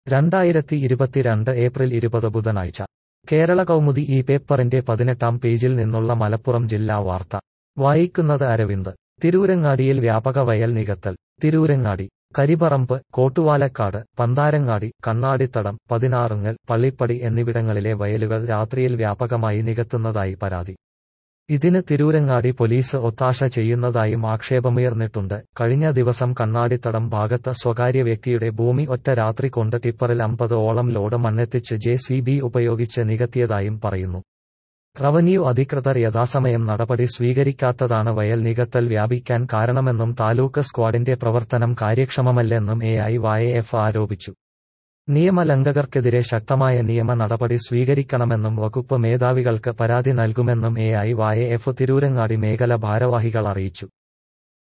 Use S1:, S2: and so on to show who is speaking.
S1: രണ്ടായിരത്തി ഇരുപത്തിരണ്ട് ഏപ്രിൽ ഇരുപത് ബുധനാഴ്ച കേരള കൗമുദി ഈ പേപ്പറിന്റെ പതിനെട്ടാം പേജിൽ നിന്നുള്ള മലപ്പുറം ജില്ലാ വാർത്ത വായിക്കുന്നത് അരവിന്ദ് തിരൂരങ്ങാടിയിൽ വ്യാപക വയൽ നികത്തൽ തിരൂരങ്ങാടി കരിപറമ്പ് കോട്ടുവാലക്കാട് പന്താരങ്ങാടി കണ്ണാടിത്തടം പതിനാറുങ്ങൽ പള്ളിപ്പടി എന്നിവിടങ്ങളിലെ വയലുകൾ രാത്രിയിൽ വ്യാപകമായി നികത്തുന്നതായി പരാതി ഇതിന് തിരൂരങ്ങാടി പോലീസ് ഒത്താശ ചെയ്യുന്നതായും ആക്ഷേപമുയർന്നിട്ടുണ്ട് കഴിഞ്ഞ ദിവസം കണ്ണാടിത്തടം ഭാഗത്ത് സ്വകാര്യ വ്യക്തിയുടെ ഭൂമി ഒറ്റ രാത്രി കൊണ്ട് ടിപ്പറിൽ അമ്പത് ഓളം ലോഡ് മണ്ണെത്തിച്ച് ജെ സി ബി ഉപയോഗിച്ച് നികത്തിയതായും പറയുന്നു റവന്യൂ അധികൃതർ യഥാസമയം നടപടി സ്വീകരിക്കാത്തതാണ് വയൽ നികത്തൽ വ്യാപിക്കാൻ കാരണമെന്നും താലൂക്ക് സ്ക്വാഡിന്റെ പ്രവർത്തനം കാര്യക്ഷമമല്ലെന്നും എ ഐ വായ എഫ് ആരോപിച്ചു നിയമലംഘകർക്കെതിരെ ശക്തമായ നിയമ നടപടി സ്വീകരിക്കണമെന്നും വകുപ്പ് മേധാവികൾക്ക് പരാതി നൽകുമെന്നും A I Y F Tirurangadi മേഖല ഭാരവാഹികൾ അറിയിച്ചു